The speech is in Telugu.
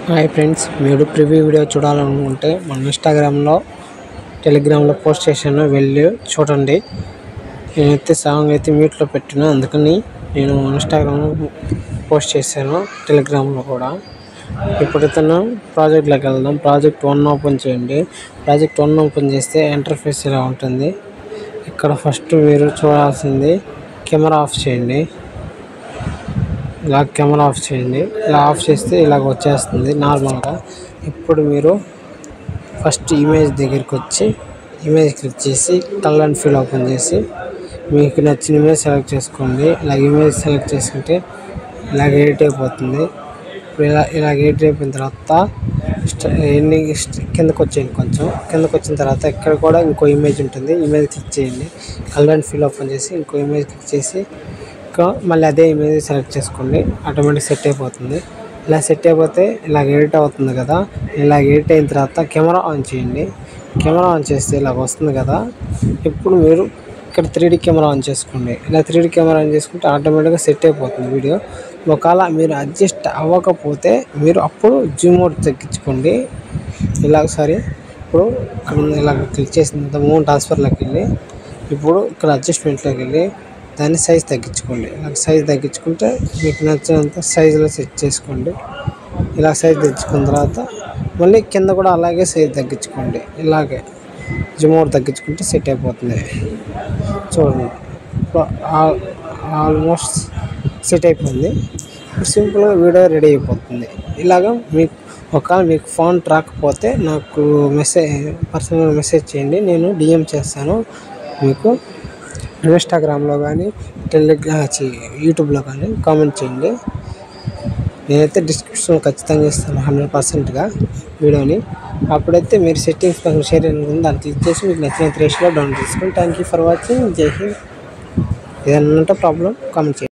హాయ్ ఫ్రెండ్స్ మీరు ప్రివ్యూ వీడియో చూడాలనుకుంటే మన ఇన్స్టాగ్రామ్లో టెలిగ్రామ్లో పోస్ట్ చేశాను వెళ్ళి చూడండి నేనైతే సాంగ్ అయితే మ్యూట్లో పెట్టిన అందుకని నేను ఇన్స్టాగ్రామ్లో పోస్ట్ చేశాను టెలిగ్రామ్లో కూడా ఇప్పుడైతే ప్రాజెక్ట్లోకి వెళ్దాం ప్రాజెక్ట్ వన్ ఓపెన్ చేయండి ప్రాజెక్ట్ వన్ ఓపెన్ చేస్తే ఇంటర్ఫేస్ ఇలా ఉంటుంది ఇక్కడ ఫస్ట్ మీరు చూడాల్సింది కెమెరా ఆఫ్ చేయండి ఇలా కెమెరా ఆఫ్ చేయండి ఇలా ఆఫ్ చేస్తే ఇలాగ వచ్చేస్తుంది నార్మల్గా ఇప్పుడు మీరు ఫస్ట్ ఇమేజ్ దగ్గరికి వచ్చి ఇమేజ్ క్లిక్ చేసి కల్ అండ్ ఫీల్ ఓపెన్ చేసి మీకు నచ్చిన ఇమేజ్ సెలెక్ట్ చేసుకోండి ఇలా ఇమేజ్ సెలెక్ట్ చేసుకుంటే ఇలాగ ఎడిట్ అయిపోతుంది ఇప్పుడు ఇలా ఇలాగ ఎడిట్ అయిపోయిన తర్వాత స్ట- ఎన్ని స్ట్- కిందకు వచ్చేయండి కొంచెం కిందకు వచ్చిన తర్వాత ఇక్కడ కూడా ఇంకో ఇమేజ్ ఉంటుంది ఇమేజ్ క్లిక్ చేయండి కల్ అండ్ ఫీల్ ఓపెన్ చేసి ఇంకో ఇమేజ్ క్లిక్ చేసి ఇంకా మళ్ళీ అదే ఇమేజ్ సెలెక్ట్ చేసుకోండి ఆటోమేటిక్ సెట్ అయిపోతుంది ఇలా సెట్ అయిపోతే ఇలా ఎడిట్ అవుతుంది కదా ఇలా ఎడిట్ అయిన తర్వాత కెమెరా ఆన్ చేయండి కెమెరా ఆన్ చేస్తే ఇలాగ వస్తుంది కదా ఇప్పుడు మీరు ఇక్కడ త్రీ డీ కెమెరా ఆన్ చేసుకోండి ఇలా త్రీ డీ కెమెరా ఆన్ చేసుకుంటే ఆటోమేటిక్గా సెట్ అయిపోతుంది వీడియో ఒకవేళ మీరు అడ్జస్ట్ అవ్వకపోతే మీరు అప్పుడు జూమ్ అవుట్ తగ్గించుకోండి ఇలా ఒకసారి ఇప్పుడు ఇక్కడ ఉన్న ఇలా క్లిక్ చేసిన మూవ్ ట్రాన్స్ఫర్లోకి వెళ్ళి ఇప్పుడు ఇక్కడ అడ్జస్ట్మెంట్లోకి వెళ్ళి దాన్ని సైజ్ తగ్గించుకోండి ఇలా సైజ్ తగ్గించుకుంటే మీకు నచ్చినంత సైజులో సెట్ చేసుకోండి ఇలా సైజ్ తెచ్చుకున్న తర్వాత మళ్ళీ కింద కూడా అలాగే సైజ్ తగ్గించుకోండి ఇలాగే జిమోడ్ తగ్గించుకుంటే సెట్ అయిపోతుంది చూడండి ఇప్పుడు ఆల్ ఆల్మోస్ట్ సెట్ అయిపోయింది ఇప్పుడు సింపుల్గా వీడియో రెడీ అయిపోతుంది ఇలాగ మీకు ఒకవేళ మీకు ఫోన్ రాకపోతే నాకు మెసేజ్ పర్సనల్ మెసేజ్ చేయండి నేను డిఎం చేస్తాను మీకు ఇన్స్టాగ్రామ్లో కానీ టెలిగ్రా ఛీ, యూట్యూబ్లో కానీ కామెంట్ చేయండి నేనైతే డిస్క్రిప్షన్ ఖచ్చితంగా ఇస్తాను హండ్రెడ్ పర్సెంట్గా వీడియోని అప్పుడైతే మీరు సెట్టింగ్స్ కోసం షేర్ అనుకుంది దాన్ని క్లిక్ చేసి మీకు నచ్చిన రేషియోలో డౌన్లోడ్ చేసుకోండి థ్యాంక్ యూ ఫర్ వాచింగ్ జై హింద్ ఏదైనా ఉంటే ప్రాబ్లం కామెంట్ చేయండి